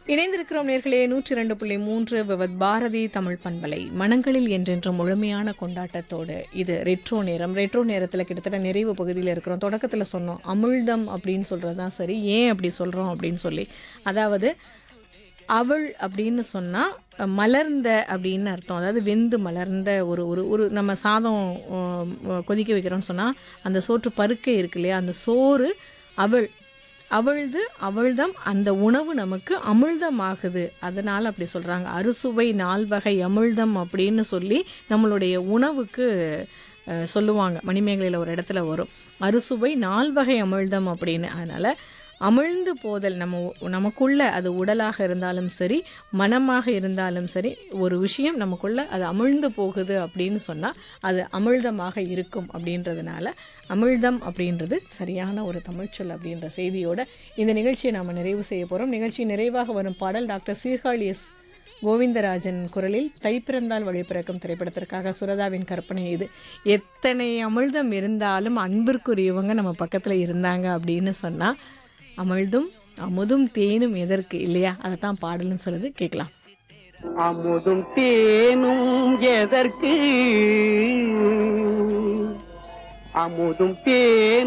இணைந்திருக்கிறோம் நேர்களே நூற்றி இரண்டு புள்ளி மூன்று விவத் பாரதி தமிழ் பண்பலை மனங்களில் என்றென்றும் முழுமையான கொண்டாட்டத்தோடு இது ரெட்ரோ நேரம் ரெட்ரோ நேரத்தில் கிட்டத்தட்ட நிறைவு பகுதியில் இருக்கிறோம் தொடக்கத்தில் சொன்னோம் அமிழ்தம் அப்படின்னு சொல்கிறது தான் சரி ஏன் அப்படி சொல்கிறோம் அப்படின்னு சொல்லி அதாவது அவள் அப்படின்னு சொன்னால் மலர்ந்த அப்படின்னு அர்த்தம் அதாவது வெந்து மலர்ந்த ஒரு ஒரு ஒரு நம்ம சாதம் உம், கொதிக்க வைக்கிறோம்னு சொன்னால் அந்த சோற்று பருக்கை இருக்கு இல்லையா அந்த சோறு அவள் அவழ்து அவள்தம் அந்த உணவு நமக்கு அமிழ்தமாகுது அதனால் அப்படி சொல்கிறாங்க அறுசுவை நால்வகை அமிழ்தம் அப்படின்னு சொல்லி நம்மளுடைய உணவுக்கு அஹ், சொல்லுவாங்க மணிமேகலையில் ஒரு இடத்துல வரும் அறுசுவை நால்வகை அமிழ்தம் அப்படின்னு அதனால் அமிழ்ந்து போதல் நம்ம உ- நமக்குள்ள அது உடலாக இருந்தாலும் சரி மனமாக இருந்தாலும் சரி ஒரு விஷயம் நமக்குள்ள அது அமிழ்ந்து போகுது அப்படின்னு சொன்னால் அது அமிழ்தமாக இருக்கும் அப்படின்றதுனால அமிழ்தம் அப்படின்றது சரியான ஒரு தமிழ்ச்சொல் அப்படின்ற செய்தியோட இந்த நிகழ்ச்சியை நாம் நிறைவு செய்ய போகிறோம் நிகழ்ச்சி நிறைவாக வரும் பாடல் டாக்டர் சீர்காழி எஸ் கோவிந்தராஜன் குரலில் தை பிறந்தால் வழி பிறக்கும் திரைப்படத்திற்காக சுரதாவின் கற்பனை இது எத்தனை அமிழ்தம் இருந்தாலும் அன்பிற்குரியவங்க நம்ம பக்கத்தில் இருந்தாங்க அப்படின்னு சொன்னால் அமிழ்தும் அமுதும் தேனும் எதற்கு இல்லையா அதை தான் பாடல்னு சொல்லுது கேட்கலாம் அமுதும் தேனும் எதற்கு அமுதும் தேனும்